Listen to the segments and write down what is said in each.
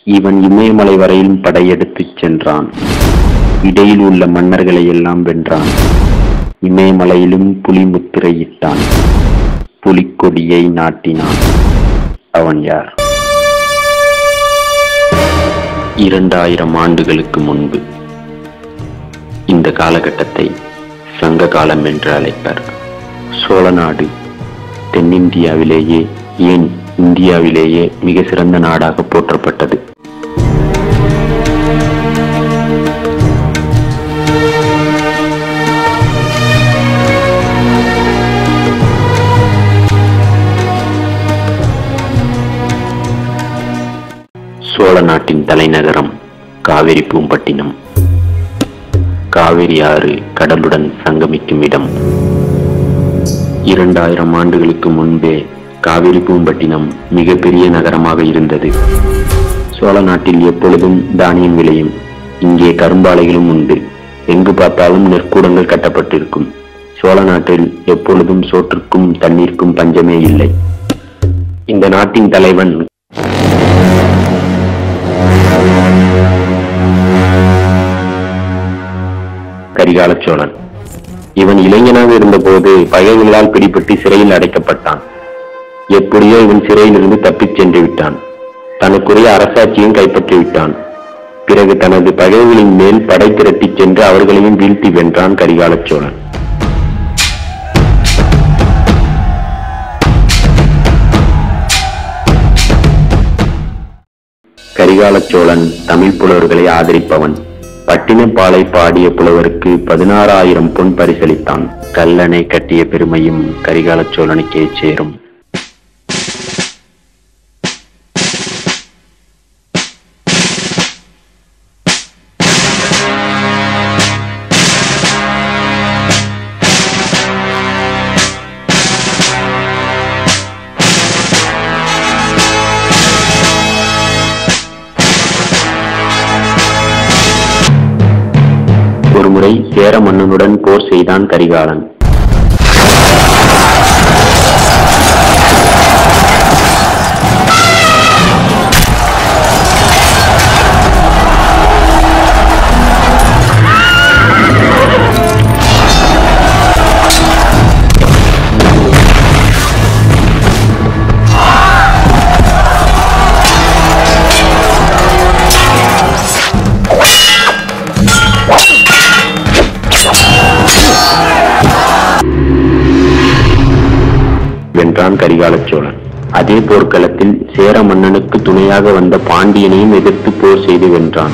இவன் இமயமலை வரையிலும் படையெடுத்துச் சென்றான் இடையில் உள்ள மன்னர்களை எல்லாம் வென்றான் இமயமலையிலும் புலி முத்திரையிட்டான் புலிக்கொடியை நாட்டினான் அவன் யார் இரண்டாயிரம் ஆண்டுகளுக்கு முன்பு இந்த காலகட்டத்தை சங்க காலம் என்று அழைப்பர் சோழ நாடு தென்னிந்தியாவிலேயே ஏன் இந்தியாவிலேயே மிக சிறந்த நாடாக போற்றப்பட்டது சோழ நாட்டின் தலைநகரம் காவிரி பூம்பட்டினம் காவிரி ஆறு கடலுடன் சங்கமிக்கும் இடம் இரண்டாயிரம் ஆண்டுகளுக்கு முன்பே காவிரி பூம்பட்டினம் மிகப்பெரிய நகரமாக இருந்தது சோழ நாட்டில் எப்பொழுதும் தானியம் விளையும் இங்கே கரும்பாலைகளும் உண்டு எங்கு பார்த்தாலும் நெற்கூடங்கள் கட்டப்பட்டிருக்கும் சோழ நாட்டில் எப்பொழுதும் சோற்றுக்கும் தண்ணீருக்கும் பஞ்சமே இல்லை இந்த நாட்டின் தலைவன் கரிகால சோழன் இவன் இளைஞனாக இருந்தபோது பகைவர்களால் பிடிபட்டு சிறையில் அடைக்கப்பட்டான் எப்படியோ இவன் சிறையிலிருந்து தப்பிச் சென்று விட்டான் தனக்குரிய அரசாட்சியும் கைப்பற்றி விட்டான் பிறகு தனது பகைவர்களின் மேல் படை திரட்டிச் சென்று அவர்களையும் வீழ்த்தி வென்றான் கரிகால சோழன் கரிகால சோழன் தமிழ் புலவர்களை ஆதரிப்பவன் பட்டினப்பாலை பாடிய புலவருக்கு பதினாறாயிரம் பொன் பரிசளித்தான் கல்லணை கட்டிய பெருமையும் கரிகால சோழனுக்கே சேரும் ஒருமுறை சேர மன்னனுடன் போர் செய்தான் கரிகாலன் வென்றான் கரிகால சோழன் அதே போர்க்களத்தில் சேர மன்னனுக்கு துணையாக வந்த பாண்டியனையும் எதிர்த்து போர் செய்து வென்றான்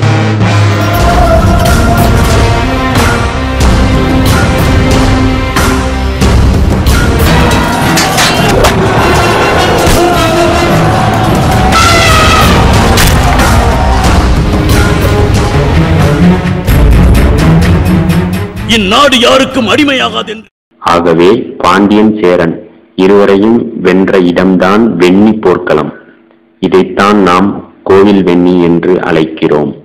இந்நாடு யாருக்கும் அடிமையாகாது என்று ஆகவே பாண்டியன் சேரன் இருவரையும் வென்ற இடம்தான் வெண்ணி போர்க்களம் இதைத்தான் நாம் கோவில் வெண்ணி என்று அழைக்கிறோம்